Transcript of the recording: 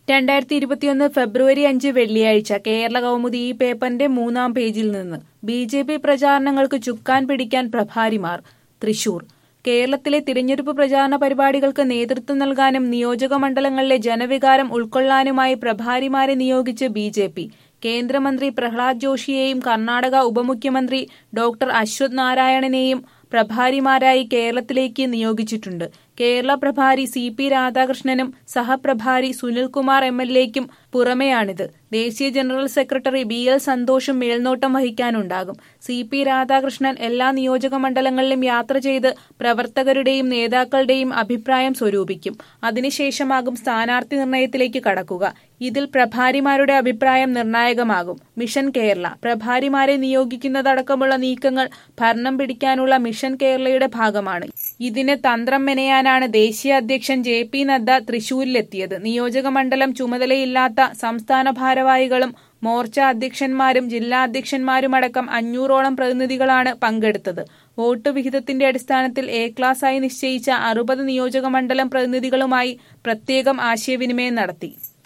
രണ്ടായിരത്തി ഇരുപത്തിയൊന്ന് ഫെബ്രുവരി അഞ്ച് വെള്ളിയാഴ്ച കേരള കൗമുദി ഈ പേപ്പറിന്റെ മൂന്നാം പേജിൽ നിന്ന് ബി ജെ പി പ്രചാരണങ്ങൾക്ക് ചുക്കാൻ പിടിക്കാൻ പ്രഭാരിമാർ തൃശൂർ കേരളത്തിലെ തിരഞ്ഞെടുപ്പ് പ്രചാരണ പരിപാടികൾക്ക് നേതൃത്വം നൽകാനും നിയോജക മണ്ഡലങ്ങളിലെ ജനവികാരം ഉൾക്കൊള്ളാനുമായി പ്രഭാരിമാരെ നിയോഗിച്ച് ബി ജെ പി കേന്ദ്രമന്ത്രി പ്രഹ്ലാദ് ജോഷിയെയും കർണാടക ഉപമുഖ്യമന്ത്രി ഡോക്ടർ അശ്വത് നാരായണനെയും പ്രഭാരിമാരായി കേരളത്തിലേക്ക് നിയോഗിച്ചിട്ടുണ്ട് കേരള പ്രഭാരി സി പി രാധാകൃഷ്ണനും സഹപ്രഭാരി സുനിൽകുമാർ എം എൽ എക്കും പുറമെയാണിത് ദേശീയ ജനറൽ സെക്രട്ടറി ബി എൽ സന്തോഷും മേൽനോട്ടം വഹിക്കാനുണ്ടാകും സി പി രാധാകൃഷ്ണൻ എല്ലാ നിയോജക മണ്ഡലങ്ങളിലും യാത്ര ചെയ്ത് പ്രവർത്തകരുടെയും നേതാക്കളുടെയും അഭിപ്രായം സ്വരൂപിക്കും അതിനുശേഷമാകും സ്ഥാനാർത്ഥി നിർണയത്തിലേക്ക് കടക്കുക ഇതിൽ പ്രഭാരിമാരുടെ അഭിപ്രായം നിർണായകമാകും മിഷൻ കേരള പ്രഭാരിമാരെ നിയോഗിക്കുന്നതടക്കമുള്ള നീക്കങ്ങൾ ഭരണം പിടിക്കാനുള്ള മിഷൻ കേരളയുടെ ഭാഗമാണ് ഇതിന് തന്ത്രം മെനയാനാണ് ദേശീയ അധ്യക്ഷൻ ജെ പി നദ്ദ തൃശൂരിലെത്തിയത് നിയോജക മണ്ഡലം ചുമതലയില്ലാത്ത സംസ്ഥാന ഭാരവാഹികളും മോർച്ച അധ്യക്ഷന്മാരും ജില്ലാ അധ്യക്ഷന്മാരുമടക്കം അഞ്ഞൂറോളം പ്രതിനിധികളാണ് പങ്കെടുത്തത് വോട്ട് വിഹിതത്തിന്റെ അടിസ്ഥാനത്തിൽ എ ക്ലാസായി നിശ്ചയിച്ച അറുപത് നിയോജക മണ്ഡലം പ്രതിനിധികളുമായി പ്രത്യേകം ആശയവിനിമയം നടത്തി